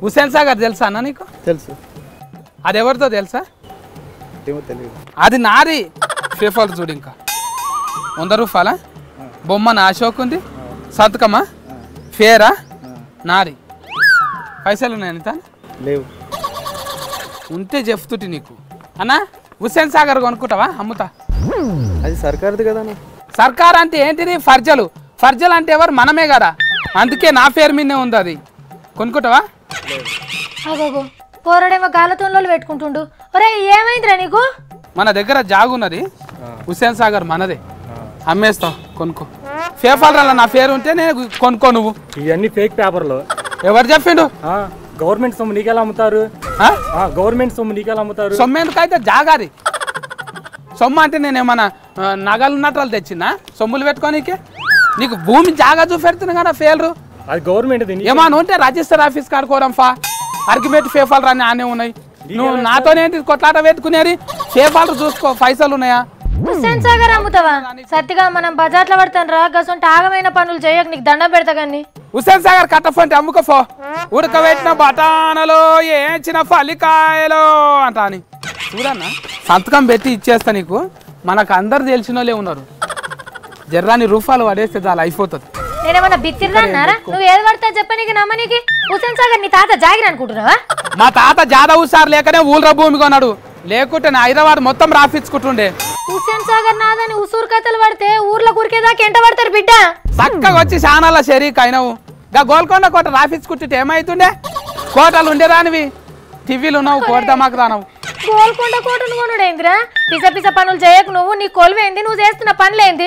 హుసేన్ సాగర్ తెలుసా అన్న నీకు తెలుసు అది ఎవరితో తెలుసా ఏమో తెలియదు అది నాది ఫేఫాల్ చూడు ఇంకా వంద రూపాయలా బొమ్మ నా అశోక్ ఉంది సంతకమా ఫేరా నాది పైసలు ఉన్నాయి అనిత లేవు ఉంటే చెప్తుటి నీకు అన్నా హుస్సేన్ సాగర్ కొనుక్కుంటావా అమ్ముతా అది సర్కార్ది కదా అన్న. సర్కార్ అంటే ఏంటిది ఫర్జలు ఫర్జలు అంటే ఎవరు మనమే కదా అందుకే నా పేరు మీదనే ఉంది అది కొనుక్కుంటావా అగోగో పోరడేమో గాలతోళ్ళు పెట్టుకుంటుండు ఒరే ఏమైందిరా నీకు మన దగ్గర జాగు ఉన్నది హుస్సేన్ సాగర్ మనదే అమ్మేస్తాం కొనుక్కో ఫేఫాల్ నా పేరు ఉంటే నేను కొనుక్కో నువ్వు ఇవన్నీ ఫేక్ పేపర్లు ఎవరు చెప్పిండు ఆ, గవర్నమెంట్ సొమ్ము నీకెలా అమ్ముతారు ఆ? ఆ, గవర్నమెంట్ సొమ్ము నీకెలా అమ్ముతారు సొమ్ము ఎందుకైతే జాగాది సొమ్ము అంటే నేను ఏమన్నా ఆ, నగలు నట్రాలు తెచ్చిందా సొమ్ములు పెట్టుకోనీకి నీకు భూమి జాగా చూపెడుతున్నా కదా ఫేలరు అది గవర్నమెంట్ ఏమన్నా ఉంటే రిజిస్టర్ ఆఫీస్ కాడుకోవడం ఫా అర్గిమెట్ ఫేఫాల్ రాని ఆనే ఉన్నాయి నువ్వు నాతోనేంటి కొట్లాట పెట్టుకునేది ఫేఫాల్ చూసుకో పైసలు ఉన్నాయా హుస్సేన్ సాగర్ అమ్ముతావా సత్తిగా మనం బజార్లో పడతాను రా గసంటే ఆగమైన పనులు చేయక నీకు దండం పెడతా కానీ హుసేన్ సాగర్ కట్టఫంటే అమ్ముకోఫో ఉడకబెట్టిన బఠానలో ఏంచిన పల్లికాయలో అంట అని చూడన్నా సంతకం పెట్టి ఇచ్చేస్తా నీకు మనకు అందరు తెలిసిన వాళ్ళే ఉన్నారు జర్రాని రూపాయలు పడేస్తే చాలా అయిపోతుంది నేనేమన్నా బిత్తిర్రా అన్నారా నువ్వు ఏది పడతా చెప్పనీకి నమ్మనీకి హుస్సేన్ సాగర్ నీ తాత జాగిరి అనుకుంటున్నావా మా తాత జాదవ్ సార్ లేకనే ఊళ్ళ భూమి కొన్నాడు లేకుంటే నా హైదరాబాద్ మొత్తం రాపించుకుంటుండే హుస్సేన్ సాగర్ నాదని ఉసూరు కథలు పడితే ఊర్లో కురికేదాకా ఎంట పడతారు బిడ్డ చక్కగా వచ్చి శానాల షరీక్ అయినావు గా గోల్కొండ కోట రాపించుకుంటుంటే ఏమైతుండే కోటలు ఉండేదానివి టీవీలు ఉన్నావు కోట మాకు రానవు గోల్కొండ కోటను కొనుడేందిరా పిస పిస పనులు చేయకు నువ్వు నీ కొలువేంది నువ్వు చేస్తున్న పనులేంది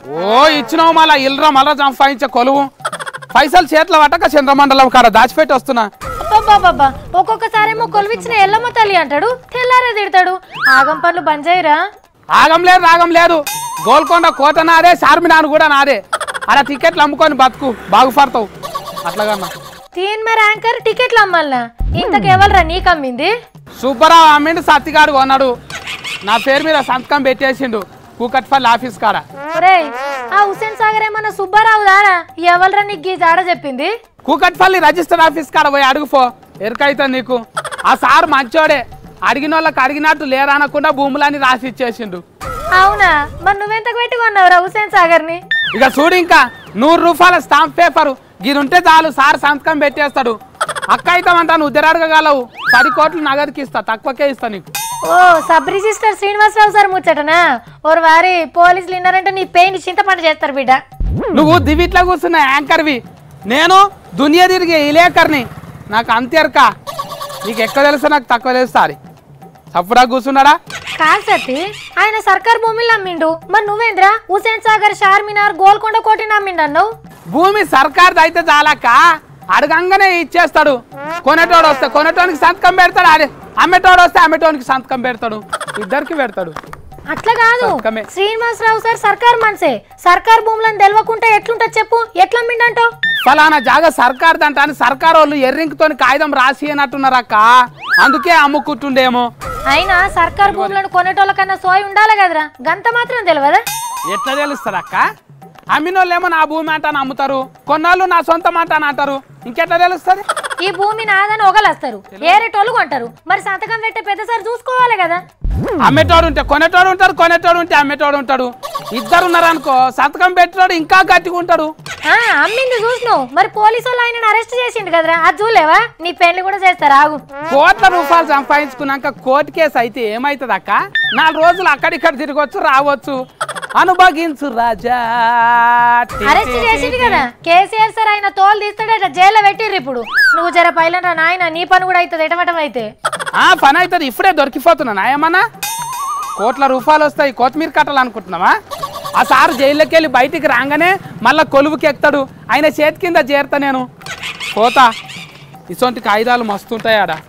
ఓ ఇచ్చినావు మళ్ళా ఇల్రా మళ్ళా సంపాదించే కొలువు పైసలు చేతుల పట్టక చంద్రమండలం కాడ దాచిపెట్టి వస్తున్నా అబ్బబ్బబ్బబ్బా ఒక్కొక్కసారేమో కొలువిచ్చిన ఎల్లమ్మ తల్లి అంటాడు తెల్లారే తిడతాడు ఆగం పనులు బంద్ చేయరా ఆగం లేదు రాగం లేదు గోల్కొండ కోట నాదే చార్మినార్ కూడా నాదే అలా టికెట్లు అమ్ముకొని బతుకు బాగుపడతావు అట్లాగన్నా తీన్ మరి యాంకర్ టికెట్లు అమ్మాలనా ఇంతకెవలరా నీకు అమ్మింది సుబ్బరావు అమ్మిండు సత్తిగాడు కొన్నాడు నా పేరు మీద సంతకం పెట్టేసిండు కూకట్పల్లి ఆఫీస్ కాడ ఒరేయ్ ఆ హుసేన్ సాగర్ ఏమన్నా సుబ్బారావు దారా ఎవలరా నీకు గీ జాడ చెప్పింది కూకట్పల్లి రిజిస్టర్ ఆఫీస్ కాడ పోయి అడుగుపో ఎరుకైతే నీకు ఆ సార్ మంచోడే అడిగిన వాళ్ళకి అడిగినట్టు లేరనకుండా భూములని రాసి ఇచ్చేసిండు అవునా మరి నువ్వెంతకు పెట్టి కొన్నావురా హుసేన్ సాగర్ ని ఇక చూడు ఇంకా నూరు రూపాయల స్టాంప్ పేపర్ గిరుంటే చాలు సార్ సంతకం పెట్టేస్తాడు అక్క అవుతామంటాను ఉద్దరాడగలవు పది కోట్లు నగదుకి ఇస్తా తక్కువకే ఇస్తా నీకు ఓ సబ్ రిజిస్టర్ శ్రీనివాసరావు సార్ ముచ్చటనా ఓరు వారి పోలీసులు విన్నారంటే నీ పెయిన్ చింతపండు చేస్తారు బిడ్డ నువ్వు దివిట్లో కూర్చున్న యాంకర్వి నేను దునియా తిరిగే ఇలేకర్ని నాకు అంతేరక నీకు ఎక్కువ తెలుసా నాకు తక్కువ తెలుస్తా అది తప్పుడా కూర్చున్నాడా కాదు సత్తి ఆయన సర్కార్ భూమిని నమ్మిండు మరి నువ్వేంద్రా హుసేన్ సాగర్ షార్మినార్ గోల్కొండ కోటిని నమ్మిండు అన్నావు భూమి సర్కార్ది అయితే చాలక్క అడగంగానే ఇచ్చేస్తాడు కొనేటోడు వస్తే కొనేటోనికి సంతకం పెడతాడు అదే అమ్మేటోడు వస్తే అమ్మేటోనికి సంతకం పెడతాడు ఇద్దరికి పెడతాడు అట్లా కాదు సంతకమే. శ్రీనివాసరావు సార్ సర్కార్ మనిషే సర్కార్ భూములను తెలవకుంటే ఎట్లుంటది చెప్పు ఎట్లా అమ్మిండంటావు ఫలానా జాగా సర్కార్ అని సర్కార్ వాళ్ళు ఎర్రింకుతోని కాగితం రాసి అన్నట్టున్నారక్క అందుకే అమ్ముకుంటుండేమో అయినా సర్కార్ భూములను కొనేటోళ్ళ కన్నా సోయి ఉండాలి కదరా గంత మాత్రం తెలియదా ఎట్లా తెలుస్తుంది అక్క అమ్మినోళ్ళేమో నా భూమి అంటాను అమ్ముతారు కొన్నాళ్ళు నా సొంతం అంటాను అంటారు ఇంకెట్లా తెలుస్తుంది ఈ భూమి నాదని ఒకలేస్తారు ఏరేటోళ్ళు కొంటారు మరి సంతకం పెట్టే పెద్ద సార్ చూసుకోవాలి కదా అమ్మేటోడు ఉంటే కొనేటోడు ఉంటాడు కొనేటోడు ఉంటే అమ్మేటోడు ఉంటాడు ఇద్దరు ఉన్నారనుకో సంతకం పెట్టేటోడు ఇంకా గట్టిగా ఉంటాడు ఆ అమ్మింది చూసినావు మరి పోలీసు వాళ్ళు ఆయన అరెస్ట్ చేసిండు కదరా అది చూలేవా నీ పెళ్లి కూడా చేస్తారు ఆగు కోట్ల రూపాయలు సంపాదించుకున్నాక కోర్టు కేసు అయితే ఏమైతుంది అక్క నాలుగు రోజులు అక్కడిక్కడ తిరగవచ్చు రావచ్చు అనుభవించు రాజా అరెస్ట్ చేసిండు కదా కేసీఆర్ సార్ ఆయన తోలు తీస్తాడట జైల్లో పెట్టిర్రు ఇప్పుడు నువ్వు జర పైలంటా నాయన నీ పని కూడా అవుతుంది ఎటమటం అయితే ఆ పని అవుతుంది ఇప్పుడే దొరికిపోతున్నా ఏమన్నా కోట్ల రూపాయలు వస్తాయి కొత్తిమీర కట్టాలి అనుకుంటున్నావా ఆ సారు జైల్లోకి వెళ్ళి బయటికి రాగానే మళ్ళా కొలువుకి ఎక్కుతాడు ఆయన చేతి కింద చేరుతా నేను పోతా ఇటువంటి కాగితాలు మస్తుంటాయి ఆడ